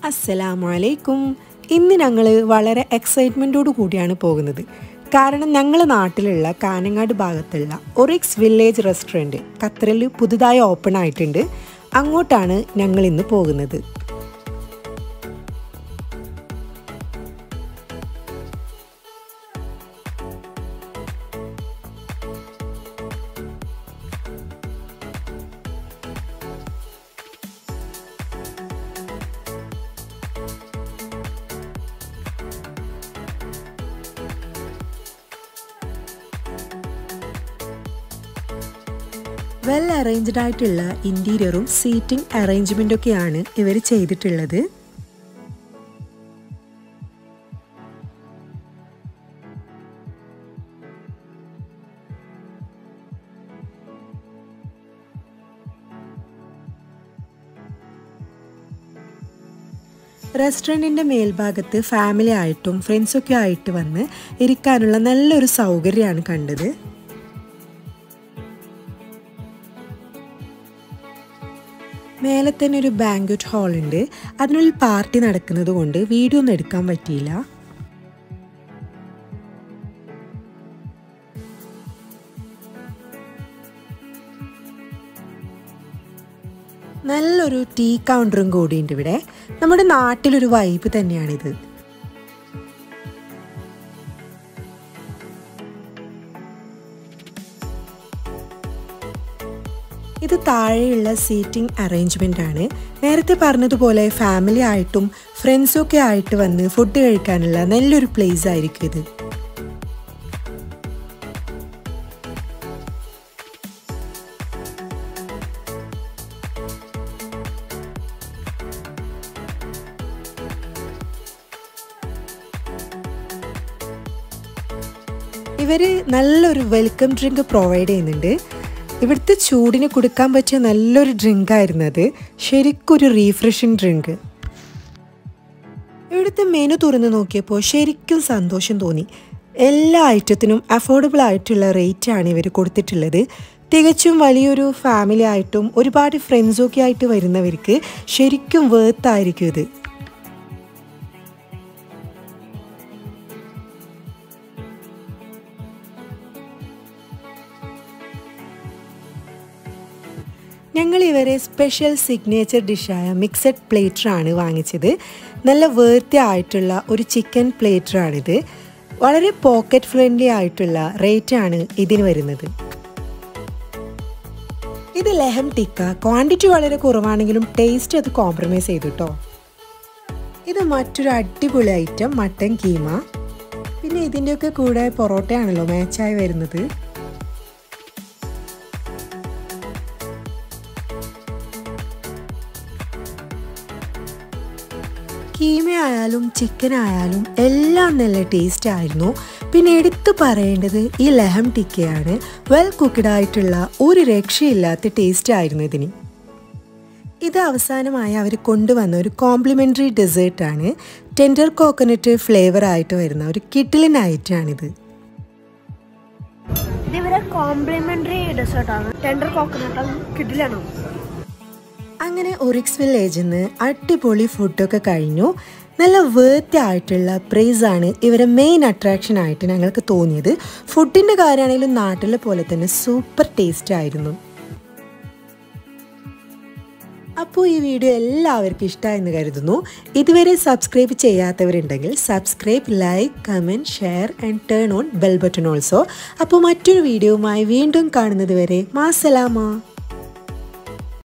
അസ്സലാമു അലൈക്കും ഇന്ന് ഞങ്ങൾ വളരെ എക്സൈറ്റ്മെൻറ്റോടു കൂടിയാണ് പോകുന്നത് കാരണം ഞങ്ങളെ നാട്ടിലുള്ള കാനങ്ങാട് ഭാഗത്തുള്ള ഒറിക്സ് വില്ലേജ് റെസ്റ്റോറൻറ്റ് ഖത്തറിൽ പുതുതായി ഓപ്പൺ ആയിട്ടുണ്ട് അങ്ങോട്ടാണ് ഞങ്ങൾ ഇന്ന് പോകുന്നത് വെൽ അറേഞ്ച്ഡ് ആയിട്ടുള്ള ഇൻറ്റീരിയറും സീറ്റിംഗ് അറേഞ്ച്മെൻ്റ് ഒക്കെയാണ് ഇവർ ചെയ്തിട്ടുള്ളത് റെസ്റ്റോറൻറ്റിൻ്റെ മേൽഭാഗത്ത് ഫാമിലി ആയിട്ടും ഫ്രണ്ട്സൊക്കെ ആയിട്ട് വന്ന് ഇരിക്കാനുള്ള നല്ലൊരു സൗകര്യമാണ് കണ്ടത് മേലെ തന്നെ ഒരു ബാങ്ക്വറ്റ് ഹാൾ ഉണ്ട് അതിനുള്ളിൽ പാർട്ടി നടക്കുന്നത് കൊണ്ട് വീഡിയോ ഒന്നും എടുക്കാൻ പറ്റിയില്ല നല്ലൊരു ടീ കൗണ്ടറും കൂടിയുണ്ട് ഇവിടെ നമ്മുടെ നാട്ടിലൊരു വൈബ് തന്നെയാണിത് ഇത് താഴെയുള്ള സീറ്റിംഗ് അറേഞ്ച്മെൻ്റ് ആണ് നേരത്തെ പറഞ്ഞതുപോലെ ഫാമിലി ആയിട്ടും ഫ്രണ്ട്സും ഒക്കെ ആയിട്ട് വന്ന് ഫുഡ് കഴിക്കാനുള്ള നല്ലൊരു പ്ലേസ് ആയിരിക്കും ഇത് ഇവർ നല്ലൊരു വെൽക്കം ഡ്രിങ്ക് പ്രൊവൈഡ് ചെയ്യുന്നുണ്ട് ഇവിടുത്തെ ചൂടിന് കൊടുക്കാൻ പറ്റിയ നല്ലൊരു ഡ്രിങ്ക് ആയിരുന്നു അത് ശരിക്കൊരു റീഫ്രഷിങ് ഡ്രിങ്ക് ഇവിടുത്തെ മെനു തുറന്ന് നോക്കിയപ്പോൾ ശരിക്കും സന്തോഷം തോന്നി എല്ലാ ഐറ്റത്തിനും അഫോർഡബിൾ ആയിട്ടുള്ള റേറ്റാണ് ഇവർ കൊടുത്തിട്ടുള്ളത് തികച്ചും വലിയൊരു ഫാമിലി ആയിട്ടും ഒരുപാട് ഫ്രണ്ട്സൊക്കെ ആയിട്ട് വരുന്നവർക്ക് ശരിക്കും വേർത്തായിരിക്കും ഇത് ഞങ്ങൾ ഇവരെ സ്പെഷ്യൽ സിഗ്നേച്ചർ ഡിഷായ മിക്സഡ് പ്ലേറ്ററാണ് വാങ്ങിച്ചത് നല്ല വേർത്തി ആയിട്ടുള്ള ഒരു ചിക്കൻ പ്ലേറ്ററാണിത് വളരെ പോക്കറ്റ് ഫ്രണ്ട്ലി ആയിട്ടുള്ള റേറ്റാണ് ഇതിന് വരുന്നത് ഇത് ലെഹം ടിക്ക ക്വാണ്ടിറ്റി വളരെ കുറവാണെങ്കിലും ടേസ്റ്റ് അത് കോംപ്രമൈസ് ചെയ്തു കേട്ടോ ഇത് മറ്റൊരു അടിപൊളി ഐറ്റം മട്ടൻ കീമ പിന്നെ ഇതിൻ്റെയൊക്കെ കൂടെ പൊറോട്ടയാണല്ലോ മാച്ചായി വരുന്നത് കീമ ആയാലും ചിക്കൻ ആയാലും എല്ലാം നല്ല ടേസ്റ്റ് ആയിരുന്നു പിന്നെ എടുത്തു പറയേണ്ടത് ഈ ലഹം ടിക്കയാണ് വെൽ കുക്ക്ഡ് ആയിട്ടുള്ള ഒരു രക്ഷയില്ലാത്ത ടേസ്റ്റ് ആയിരുന്നു ഇതിന് ഇത് അവസാനമായി അവർ കൊണ്ടുവന്ന ഒരു കോംപ്ലിമെൻ്ററി ഡെസേർട്ടാണ് ടെൻഡർ കോക്കനട്ട് ഫ്ലേവർ ആയിട്ട് വരുന്ന ഒരു കിട്ടിലിൻ ഐറ്റാണിത് ഇത് ഇവരെ കോംപ്ലിമെന്ററി ഡെസേർട്ട് ആണ് ടെൻഡർ കോക്കനട്ട് കിഡിലാണ് അങ്ങനെ ഒറിക്സ് വില്ലേജിൽ നിന്ന് അടിപൊളി ഫുഡൊക്കെ കഴിഞ്ഞു നല്ല വേർത്തി ആയിട്ടുള്ള പ്രൈസാണ് ഇവരെ മെയിൻ അട്രാക്ഷൻ ആയിട്ട് ഞങ്ങൾക്ക് തോന്നിയത് ഫുഡിൻ്റെ കാര്യമാണെങ്കിലും നാട്ടിലെ പോലെ തന്നെ സൂപ്പർ ടേസ്റ്റ് ആയിരുന്നു അപ്പോൾ ഈ വീഡിയോ എല്ലാവർക്കും ഇഷ്ടമായെന്ന് കരുതുന്നു ഇതുവരെ സബ്സ്ക്രൈബ് ചെയ്യാത്തവരുണ്ടെങ്കിൽ subscribe like comment share and turn on bell button also അപ്പോൾ മറ്റൊരു വീഡിയോവുമായി വീണ്ടും കാണുന്നത് വരെ മാസലാമ